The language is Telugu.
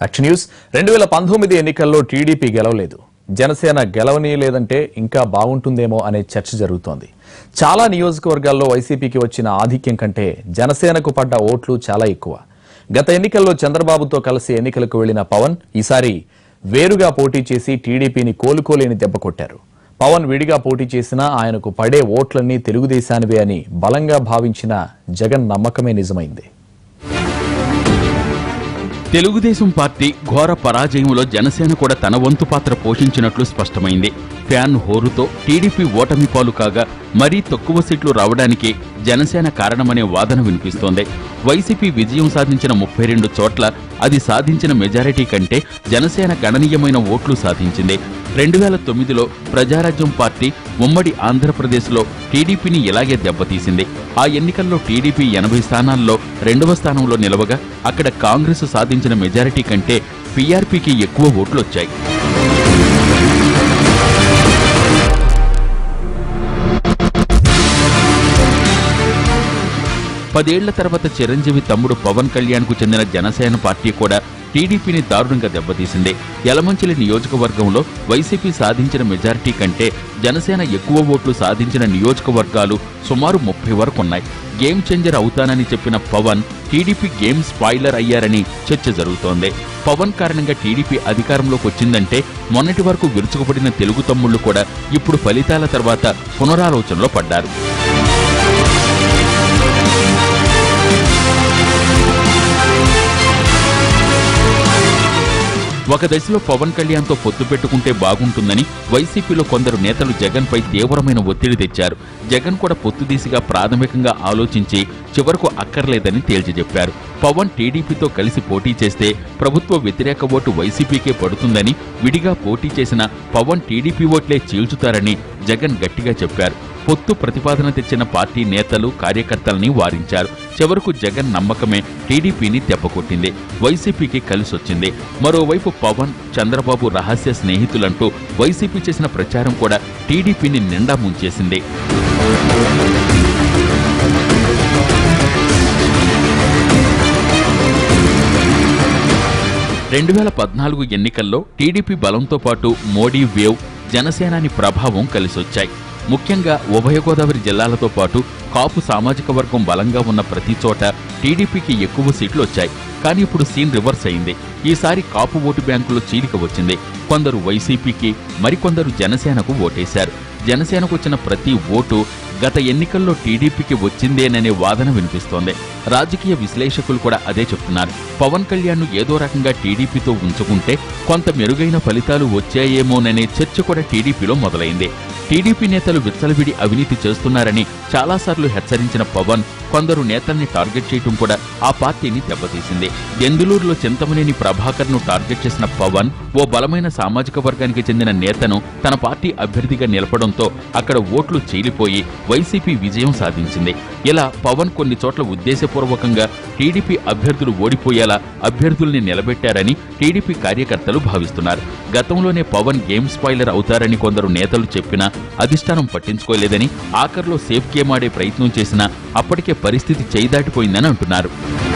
యాక్షన్ న్యూస్ రెండు వేల పంతొమ్మిది ఎన్నికల్లో టీడీపీ గెలవలేదు జనసేన గెలవనీయలేదంటే ఇంకా బాగుంటుందేమో అనే చర్చ జరుగుతోంది చాలా నియోజకవర్గాల్లో వైసీపీకి వచ్చిన ఆధిక్యం కంటే జనసేనకు పడ్డ ఓట్లు చాలా ఎక్కువ గత ఎన్నికల్లో చంద్రబాబుతో కలిసి ఎన్నికలకు వెళ్లిన పవన్ ఈసారి వేరుగా పోటీ చేసి టీడీపీని కోలుకోలేని దెబ్బ కొట్టారు పవన్ విడిగా పోటీ చేసినా ఆయనకు పడే ఓట్లన్నీ తెలుగుదేశానివే అని బలంగా భావించిన జగన్ నమ్మకమే నిజమైంది తెలుగుదేశం పార్టీ ఘోర పరాజయంలో జనసేన కూడా తన వంతు పాత్ర పోషించినట్లు స్పష్టమైంది ఫ్యాన్ హోరుతో టీడీపీ ఓటమి పాలు కాగా మరీ తక్కువ సీట్లు రావడానికి జనసేన కారణమనే వాదన వినిపిస్తోంది వైసీపీ విజయం సాధించిన ముప్పై రెండు చోట్ల అది సాధించిన మెజారిటీ కంటే జనసేన గణనీయమైన ఓట్లు సాధించింది రెండు వేల తొమ్మిదిలో ప్రజారాజ్యం పార్టీ ఉమ్మడి ఆంధ్రప్రదేశ్లో టీడీపీని ఇలాగే దెబ్బతీసింది ఆ ఎన్నికల్లో టీడీపీ ఎనభై స్థానాల్లో రెండవ స్థానంలో నిలవగా అక్కడ కాంగ్రెస్ సాధించిన మెజారిటీ కంటే పీఆర్పీకి ఎక్కువ ఓట్లు వచ్చాయి పదేళ్ల తర్వాత చిరంజీవి తమ్ముడు పవన్ కళ్యాణ్ కు చెందిన జనసేన పార్టీ కూడా టీడీపీని దారుణంగా దెబ్బతీసింది యలమంచిలి నియోజకవర్గంలో వైసీపీ సాధించిన మెజారిటీ కంటే జనసేన ఎక్కువ ఓట్లు సాధించిన నియోజకవర్గాలు సుమారు ముప్పై వరకు ఉన్నాయి గేమ్ చేంజర్ అవుతానని చెప్పిన పవన్ టీడీపీ గేమ్ స్పాయిలర్ అయ్యారని చర్చ జరుగుతోంది పవన్ కారణంగా టీడీపీ అధికారంలోకి వచ్చిందంటే మొన్నటి వరకు విరుచుకుపడిన తెలుగు తమ్ముళ్లు కూడా ఇప్పుడు ఫలితాల తర్వాత పునరాలోచనలో పడ్డారు ఒక దశలో పవన్ కళ్యాణ్తో పొత్తు పెట్టుకుంటే బాగుంటుందని వైసీపీలో కొందరు నేతలు జగన్ పై తీవ్రమైన ఒత్తిడి తెచ్చారు జగన్ కూడా పొత్తు దిశగా ప్రాథమికంగా ఆలోచించి చివరకు అక్కర్లేదని తేల్చి చెప్పారు పవన్ టీడీపీతో కలిసి పోటీ చేస్తే ప్రభుత్వ వ్యతిరేక ఓటు వైసీపీకే పడుతుందని విడిగా పోటీ చేసిన పవన్ టీడీపీ ఓట్లే చీల్చుతారని జగన్ గట్టిగా చెప్పారు పొత్తు ప్రతిపాదన తెచ్చిన పార్టీ నేతలు కార్యకర్తల్ని వారించారు చివరకు జగన్ నమ్మకమే టీడీపీని దెబ్బకొట్టింది వైసీపీకి కలిసొచ్చింది మరోవైపు పవన్ చంద్రబాబు రహస్య స్నేహితులంటూ వైసీపీ చేసిన ప్రచారం కూడా టీడీపీని నిండా ముంచేసింది రెండు వేల పద్నాలుగు ఎన్నికల్లో టీడీపీ బలంతో పాటు మోడీ వేవ్ జనసేనాని ప్రభావం కలిసొచ్చాయి ముఖ్యంగా ఉభయ గోదావరి జిల్లాలతో పాటు కాపు సామాజిక వర్గం బలంగా ఉన్న ప్రతి చోట టీడీపీకి ఎక్కువ సీట్లు వచ్చాయి కానీ ఇప్పుడు సీన్ రివర్స్ అయింది ఈసారి కాపు ఓటు బ్యాంకులో చీలిక వచ్చింది కొందరు వైసీపీకి మరికొందరు జనసేనకు ఓటేశారు జనసేనకు వచ్చిన ప్రతి ఓటు గత ఎన్నికల్లో టీడీపీకి వచ్చిందేననే వాదన వినిపిస్తోంది రాజకీయ విశ్లేషకులు కూడా అదే చెప్తున్నారు పవన్ కళ్యాణ్ ఏదో రకంగా టీడీపీతో ఉంచుకుంటే కొంత మెరుగైన ఫలితాలు వచ్చాయేమోననే చర్చ కూడా టీడీపీలో మొదలైంది టీడీపీ నేతలు విచ్చలవిడి అవినీతి చేస్తున్నారని చాలాసార్లు హెచ్చరించిన పవన్ కొందరు నేతల్ని టార్గెట్ చేయటం కూడా ఆ పార్టీని దెబ్బతీసింది దెందులూరులో చింతమనేని ప్రభాకర్ ను టార్గెట్ చేసిన పవన్ ఓ బలమైన సామాజిక వర్గానికి చెందిన నేతను తన పార్టీ అభ్యర్థిగా నిలపడంతో అక్కడ ఓట్లు చీలిపోయి వైసీపీ విజయం సాధించింది ఇలా పవన్ కొన్ని చోట్ల ఉద్దేశపూర్వకంగా టీడీపీ అభ్యర్థులు ఓడిపోయేలా అభ్యర్థుల్ని నిలబెట్టారని టీడీపీ కార్యకర్తలు భావిస్తున్నారు గతంలోనే పవన్ గేమ్ స్పాయిలర్ అవుతారని కొందరు నేతలు చెప్పినా అధిష్టానం పట్టించుకోలేదని ఆఖర్లో సేఫ్ గేమ్ ఆడే ప్రయత్నం చేసినా అప్పటికే పరిస్థితి చేయి దాటిపోయిందని అంటున్నారు